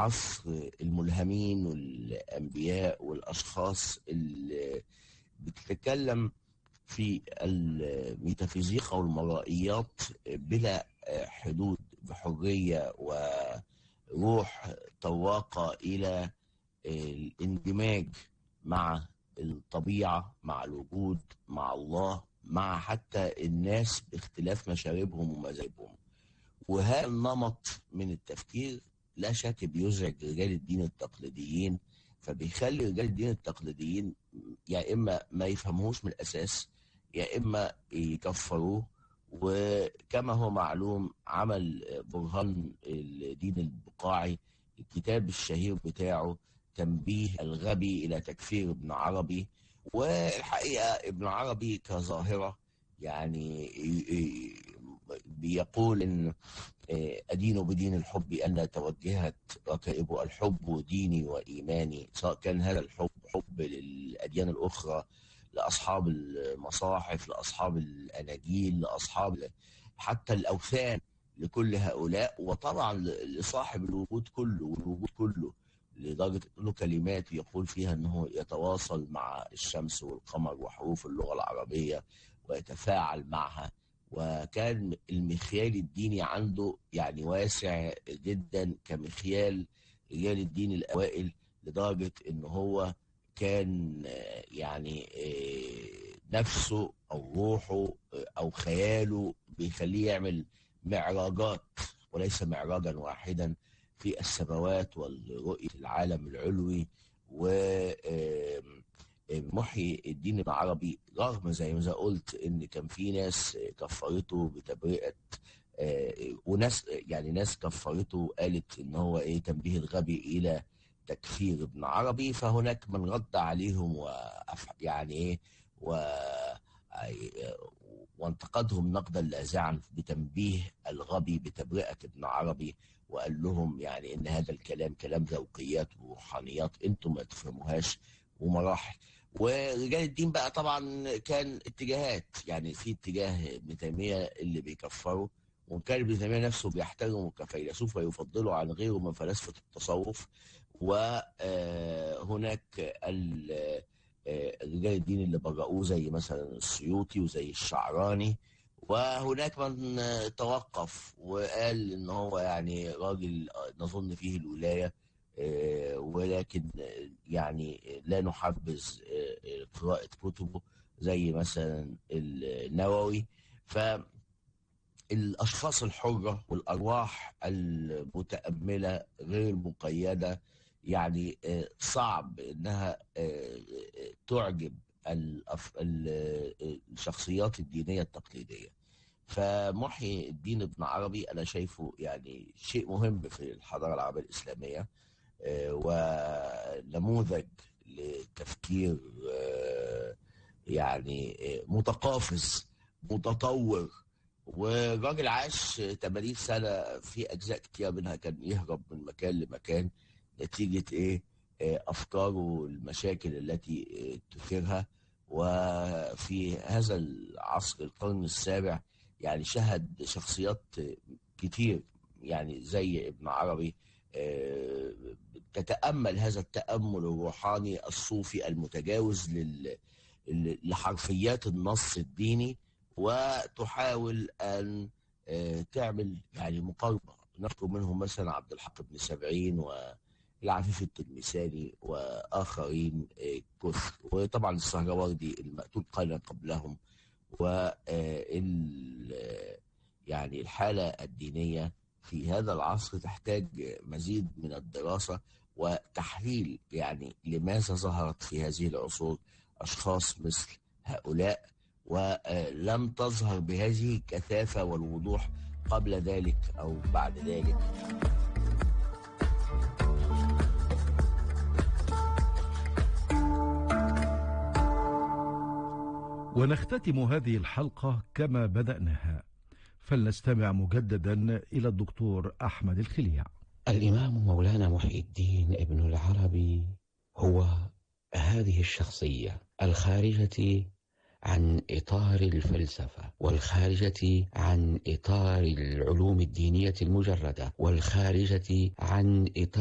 عصر الملهمين والأنبياء والأشخاص اللي بتتكلم في الميتافيزيقا والمرائيات بلا حدود بحرية وروح طواقة إلى الاندماج مع الطبيعة مع الوجود مع الله مع حتى الناس باختلاف مشاربهم ومذاهبهم وهذا النمط من التفكير لا شك بيزعج رجال الدين التقليديين فبيخلي رجال الدين التقليديين يا اما ما يفهموش من الاساس يا اما يكفروه وكما هو معلوم عمل برهان الدين البقاعي الكتاب الشهير بتاعه تنبيه الغبي الى تكفير ابن عربي والحقيقه ابن عربي كظاهره يعني بيقول ان ادين بدين الحب ان توجهت ركائب الحب ديني وايماني سواء كان هذا الحب حب للاديان الاخرى لاصحاب المصاحف لاصحاب الاناجيل لاصحاب حتى الاوثان لكل هؤلاء وطبعا لصاحب الوجود كله والوجود كله لدرجة له كلمات يقول فيها أنه يتواصل مع الشمس والقمر وحروف اللغة العربية ويتفاعل معها وكان المخيال الديني عنده يعني واسع جدا كمخيال رجال الدين الأوائل لدرجة أنه هو كان يعني نفسه أو روحه أو خياله بيخليه يعمل معراجات وليس معراجا واحدا في السماوات والرؤية العالم العلوي ومحيي الدين العربي رغم زي ما قلت ان كان في ناس كفرته بتبرئة وناس يعني ناس كفرته قالت ان هو ايه تنبيه الغبي الى تكفير ابن عربي فهناك من رد عليهم و يعني ايه و وانتقدهم نقدا لاذعا بتنبيه الغبي بتبرئه ابن عربي وقال لهم يعني ان هذا الكلام كلام ذوقيات وروحانيات انتم ما تفهموهاش ومراحل ورجال الدين بقى طبعا كان اتجاهات يعني في اتجاه ابن تيميه اللي بيكفروا وان كان ابن تيميه نفسه بيحترمه كفيلسوف ويفضله عن غيره من فلاسفه التصوف وهناك رجال الدين اللي برؤوه زي مثلا السيوطي وزي الشعراني وهناك من توقف وقال ان هو يعني راجل نظن فيه الولايه ولكن يعني لا نحبذ قراءه كتبه زي مثلا النووي ف الاشخاص الحره والارواح المتامله غير مقيده يعني صعب انها تعجب الشخصيات الدينيه التقليديه فمحيي الدين ابن عربي انا شايفه يعني شيء مهم في الحضاره العربيه الاسلاميه ونموذج لتفكير يعني متقافز متطور وراجل عاش 80 سنه في اجزاء كتير منها كان يهرب من مكان لمكان نتيجه ايه افكاره والمشاكل التي تثيرها وفي هذا العصر القرن السابع يعني شهد شخصيات كتير يعني زي ابن عربي تتامل هذا التامل الروحاني الصوفي المتجاوز لحرفيات النص الديني وتحاول ان تعمل يعني مقاربه نذكر منهم مثلا عبد الحق بن سبعين والعفيف التلمساني واخرين كثر وطبعا السهروردي المقتول قال قبلهم و يعني الحاله الدينيه في هذا العصر تحتاج مزيد من الدراسه وتحليل يعني لماذا ظهرت في هذه العصور اشخاص مثل هؤلاء ولم تظهر بهذه الكثافة والوضوح قبل ذلك أو بعد ذلك ونختتم هذه الحلقة كما بدأناها فلنستمع مجددا إلى الدكتور أحمد الخليع الإمام مولانا محي الدين ابن العربي هو هذه الشخصية الخارجة عن إطار الفلسفة والخارجة عن إطار العلوم الدينية المجردة والخارجة عن إطار